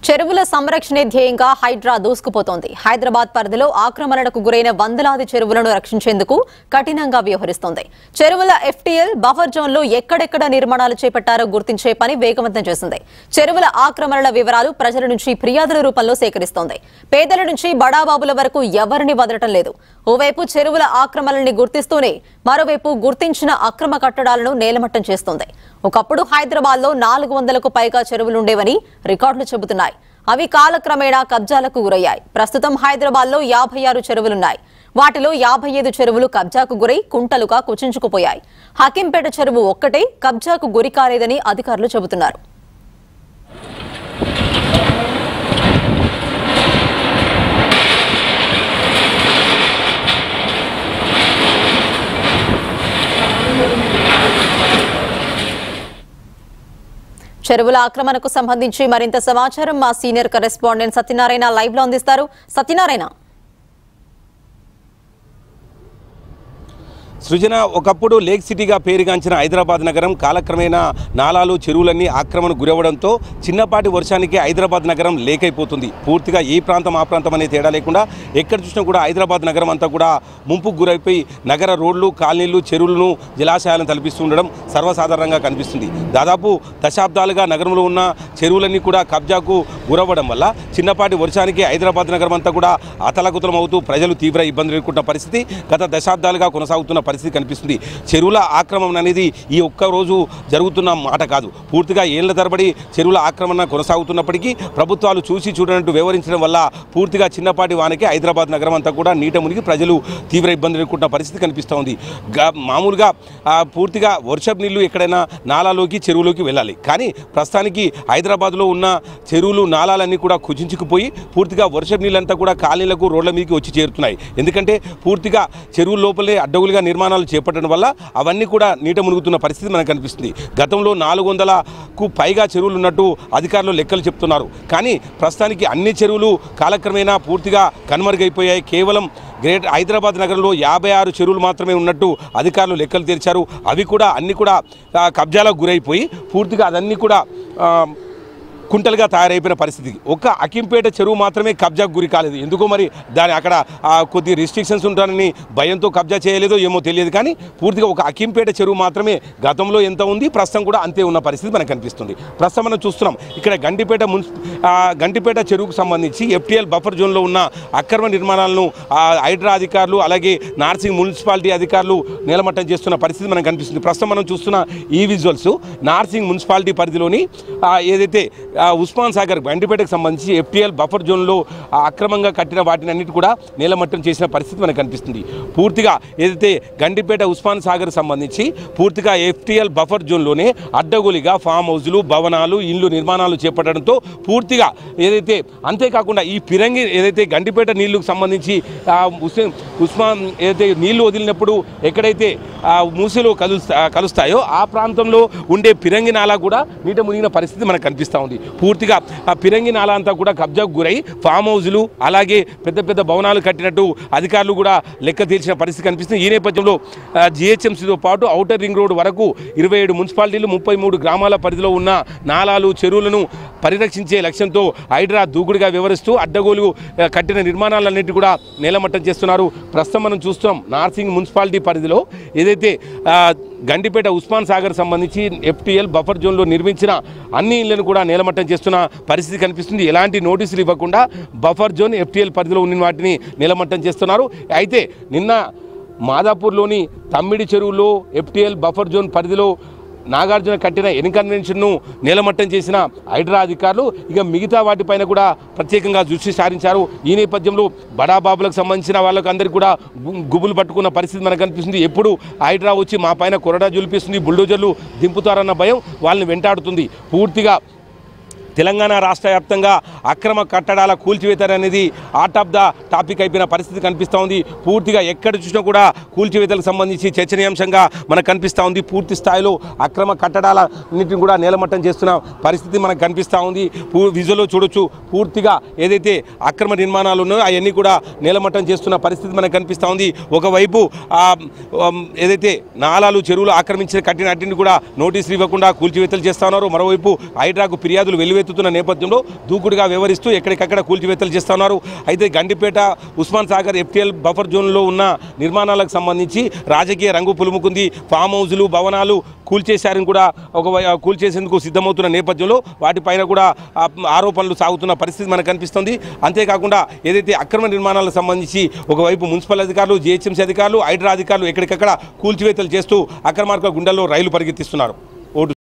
చెరువుల సంరక్షణే ధ్యేయంగా హైడ్రా దూసుకుపోతోంది హైదరాబాద్ పరిధిలో ఆక్రమణలకు గురైన వందలాది చెరువులను రక్షించేందుకు కఠినంగా వ్యవహరిస్తోంది చెరువుల ఎఫ్టీఎల్ బఫర్ జోన్లో ఎక్కడెక్కడ నిర్మాణాలు చేపట్టారో గుర్తించే పని వేగవంతం చేసింది చెరువుల ఆక్రమణల వివరాలు ప్రజల నుంచి ఫిర్యాదుల రూపంలో సేకరిస్తోంది పేదల నుంచి బడాబాబుల వరకు ఎవరిని వదలటం లేదు ఓవైపు చెరువుల ఆక్రమణల్ని గుర్తిస్తూనే మరోవైపు గుర్తించిన అక్రమ కట్టడాలను నేలమట్టం చేస్తోంది ఒకప్పుడు హైదరాబాద్ లో నాలుగు వందలకు పైగా చెరువులుండేవని రికార్డులు చెబుతున్నాయి అవి కాలక్రమేణా కబ్జాలకు గురయ్యాయి ప్రస్తుతం హైదరాబాద్ లో యాభై ఆరు చెరువులున్నాయి వాటిలో యాభై ఐదు చెరువులు కబ్జాకు గురై కుంటలుగా కుచించుకుపోయాయి హకీంపేట చెరువు ఒక్కటే కబ్జాకు గురి కాలేదని అధికారులు చెబుతున్నారు చెరువుల ఆక్రమణకు సంబంధించి మరింత సమాచారం మా సీనియర్ కరెస్పాండెంట్ సత్యనారాయణ లైవ్ లో అందిస్తారు సత్యనారాయణ సృజన ఒకప్పుడు లేక్ సిటీగా పేరుగాంచిన హైదరాబాద్ నగరం కాలక్రమేణా నాలాలు చెరువులన్నీ ఆక్రమణ గురవడంతో చిన్నపాటి వర్షానికి హైదరాబాద్ నగరం లేక్ అయిపోతుంది పూర్తిగా ఏ ప్రాంతం ఆ ప్రాంతం అనే తేడా లేకుండా ఎక్కడ చూసినా కూడా హైదరాబాద్ నగరం అంతా కూడా ముంపుకు గురైపోయి నగర రోడ్లు కాలనీలు చెరువులను జలాశయాలను తలపిస్తూ ఉండడం సర్వసాధారణంగా కనిపిస్తుంది దాదాపు దశాబ్దాలుగా నగరంలో ఉన్న చెరువులన్నీ కూడా కబ్జాకు గురవ్వడం వల్ల చిన్నపాటి వర్షానికి హైదరాబాద్ నగరం అంతా కూడా అతలకుతలం అవుతూ ప్రజలు తీవ్ర ఇబ్బందులు ఎదుర్కొంటున్న పరిస్థితి గత దశాబ్దాలుగా కొనసాగుతున్న పరిస్థితి కనిపిస్తుంది చెరువుల ఆక్రమణ అనేది ఈ ఒక్క రోజు జరుగుతున్న మాట కాదు పూర్తిగా ఏళ్ల తరబడి చెరువుల ఆక్రమణ కొనసాగుతున్నప్పటికీ ప్రభుత్వాలు చూసి చూడనట్టు వ్యవహరించడం వల్ల పూర్తిగా చిన్నపాటి వానకి హైదరాబాద్ నగరం అంతా కూడా నీట మునిగి ప్రజలు తీవ్ర ఇబ్బందులు ఎదుర్కొంటున్న పరిస్థితి కనిపిస్తోంది గా- మామూలుగా ఆ, పూర్తిగా వర్షపు నీళ్లు ఎక్కడైనా నాలాలోకి చెరువులోకి వెళ్ళాలి కానీ ప్రస్తుతానికి హైదరాబాద్లో ఉన్న చెరువులు నాలాలన్నీ కూడా కుచించుకుపోయి పూర్తిగా వర్షపు నీళ్ళంతా కూడా కాలనీలకు రోడ్ల మీదకి వచ్చి చేరుతున్నాయి ఎందుకంటే పూర్తిగా చెరువుల లోపలే అడ్డగులుగా నిర్మాణాలు చేపట్టడం వల్ల అవన్నీ కూడా నీట మునుగుతున్న పరిస్థితి మనకు కనిపిస్తుంది గతంలో నాలుగు వందలకు పైగా చెరువులు ఉన్నట్టు అధికారులు లెక్కలు చెప్తున్నారు కానీ ప్రస్తుతానికి అన్ని చెరువులు కాలక్రమేణా పూర్తిగా కనుమరుగైపోయాయి కేవలం గ్రేట్ హైదరాబాద్ నగరంలో యాభై ఆరు చెరువులు మాత్రమే ఉన్నట్టు అధికారులు లెక్కలు తెరిచారు అవి కూడా అన్ని కూడా ఆ, కబ్జాలకు గురైపోయి పూర్తిగా అదన్నీ కూడా ఆ, కుంటలుగా తయారైపోయిన పరిస్థితి ఒక్క అకింపేట చెరువు మాత్రమే కబ్జాకు గురి కాలేదు ఎందుకో మరి దాని అక్కడ ఆ, కొద్ది రిస్ట్రిక్షన్స్ ఉంటారని భయంతో కబ్జా చేయలేదో ఏమో తెలియదు కానీ పూర్తిగా ఒక అకింపేట చెరువు మాత్రమే గతంలో ఎంత ఉంది ప్రస్తుతం కూడా అంతే ఉన్న పరిస్థితి మనకు కనిపిస్తుంది ప్రస్తుతం మనం చూస్తున్నాం ఇక్కడ గండిపేట మున్సి ఆ, గండిపేట చెరువుకు సంబంధించి ఎఫ్టీఎల్ బఫర్ జోన్లో ఉన్న అక్రమ నిర్మాణాలను ఆ, హైడ్రా అధికారులు అలాగే నార్సింగ్ మున్సిపాలిటీ అధికారులు నిలమట్టం చేస్తున్న పరిస్థితి మనకు కనిపిస్తుంది ప్రస్తుతం మనం చూస్తున్న ఈ విజువల్స్ నార్సింగ్ మున్సిపాలిటీ పరిధిలోని ఆ, ఏదైతే ఆ, ఉస్మాన్ సాగర్ గండిపేటకు సంబంధించి ఎఫ్టీఎల్ బఫర్ జోన్లో ఆ, అక్రమంగా కట్టిన వాటిని అన్నిటి కూడా నేలమట్టం చేసిన పరిస్థితి మనకు కనిపిస్తుంది పూర్తిగా ఏదైతే గండిపేట ఉస్మాన్ సాగర్ సంబంధించి పూర్తిగా ఎఫ్టీఎల్ బఫర్ జోన్లోనే అడ్డగోలిగా ఫామ్ హౌజులు భవనాలు ఇళ్ళు నిర్మాణాలు చేపట్టడంతో పూర్తిగా ఏదైతే అంతేకాకుండా ఈ పిరంగి ఏదైతే గండిపేట నీళ్లకు సంబంధించి ఆ, ఉస్మాన్ ఉస్మాన్ ఏదైతే నీళ్లు వదిలినప్పుడు ఎక్కడైతే ఆ, మూసలో కలుస్తా కలుస్తాయో ఆ ప్రాంతంలో ఉండే పిరంగి నాలా కూడా నీట మునిగిన పరిస్థితి మనకు కనిపిస్తూ ఉంది పూర్తిగా ఆ పిరంగి నాలా అంతా కూడా కబ్జాకు గురై ఫామ్ హౌజులు అలాగే పెద్ద పెద్ద భవనాలు కట్టినట్టు అధికారులు కూడా లెక్క తీర్చిన పరిస్థితి కనిపిస్తుంది ఈ నేపథ్యంలో జిహెచ్ఎంసీతో పాటు ఔటర్ రింగ్ రోడ్ వరకు ఇరవై ఏడు మున్సిపాలిటీలు ముప్పై మూడు గ్రామాల పరిధిలో ఉన్న నాలాలు చెరువులను పరిరక్షించే లక్ష్యంతో హైడ్రా దూకుడుగా వివరిస్తూ అడ్డగోలు ఆ, కట్టిన నిర్మాణాలన్నింటి కూడా నేలమట్టం చేస్తున్నారు ప్రస్తుతం మనం చూస్తున్నాం నార్సింగ్ మున్సిపాలిటీ పరిధిలో ఏదైతే ఆ, గండిపేట ఉస్మాన్ సాగర్ సంబంధించి ఎఫ్టీఎల్ బఫర్ జోన్లో నిర్మించిన అన్ని ఇళ్లను కూడా నేలమట్టం చేస్తున్న పరిస్థితి కనిపిస్తుంది ఎలాంటి నోటీసులు ఇవ్వకుండా బఫర్ జోన్ ఎఫ్టీఎల్ పరిధిలో ఉన్న వాటిని నేలమట్టం చేస్తున్నారు అయితే నిన్న మాదాపూర్లోని తమ్మిడి చెరువులో ఎఫ్టీఎల్ బఫర్ జోన్ పరిధిలో నాగార్జున కట్టిన ఎన్కన్వెన్షన్ను నేలమట్టం చేసిన హైడ్రా అధికారులు ఇక మిగతా వాటిపైన కూడా ప్రత్యేకంగా దృష్టి సారించారు ఈ నేపథ్యంలో బడాబాబులకు సంబంధించిన వాళ్ళకి అందరికీ కూడా గు- గుబులు పట్టుకున్న పరిస్థితి మనకు కనిపిస్తుంది ఎప్పుడు హైడ్రా వచ్చి మా పైన కొరడా జులిపిస్తుంది బుల్డోజర్లు దింపుతారన్న భయం వాళ్ళని వెంటాడుతుంది పూర్తిగా తెలంగాణ రాష్ట్ర వ్యాప్తంగా అక్రమ కట్టడాల కూల్చివేత అనేది ఆర్ట్ ఆఫ్ ద టాపిక్ అయిపోయిన పరిస్థితి కనిపిస్తూ ఉంది పూర్తిగా ఎక్కడ చూసినా కూడా కూల్చివేతలకు సంబంధించి చర్చనీయాంశంగా మనకు కనిపిస్తూ ఉంది పూర్తి స్థాయిలో అక్రమ కట్టడాలన్నింటిని కూడా నేలమట్టం చేస్తున్న పరిస్థితి మనకు కనిపిస్తూ ఉంది పూ విజువల్లో చూడొచ్చు పూర్తిగా ఏదైతే అక్రమ నిర్మాణాలు ఉన్నాయో అవన్నీ కూడా నేలమట్టం చేస్తున్న పరిస్థితి మనకు కనిపిస్తూ ఉంది ఒకవైపు ఆ, ఉమ్, ఏదైతే నాలాలు చెరువులు ఆక్రమించిన కట్టిన అట్టిని కూడా నోటీసులు ఇవ్వకుండా కూల్చివేతలు చేస్తా ఉన్నారు మరోవైపు హైడ్రాకు ఫిర్యాదులు వెల్లువెత్తుతున్నాయి తలెత్తుతున్న నేపథ్యంలో దూకుడుగా వ్యవహరిస్తూ ఎక్కడికక్కడ కూల్చివేతలు చేస్తున్నారు అయితే గండిపేట ఉస్మాన్ సాగర్ ఎఫ్టీఎల్ బఫర్ జోన్లో ఉన్న నిర్మాణాలకు సంబంధించి రాజకీయ రంగు పులుముకుంది ఫామ్ హౌజులు భవనాలు కూల్చేశారని కూడా ఒక వై- కూల్చేసేందుకు సిద్ధమవుతున్న నేపథ్యంలో వాటిపైన కూడా ఆ, ఆరోపణలు సాగుతున్న పరిస్థితి మనకు కనిపిస్తుంది అంతేకాకుండా ఏదైతే అక్రమ నిర్మాణాలకు సంబంధించి ఒకవైపు మున్సిపల్ అధికారులు జిహెచ్ఎంసీ అధికారులు హైడ్రా అధికారులు ఎక్కడికక్కడ కూల్చివేతలు చేస్తూ అక్రమార్క గుండెల్లో రైలు పరిగెత్తిస్తున్నారు ఓటు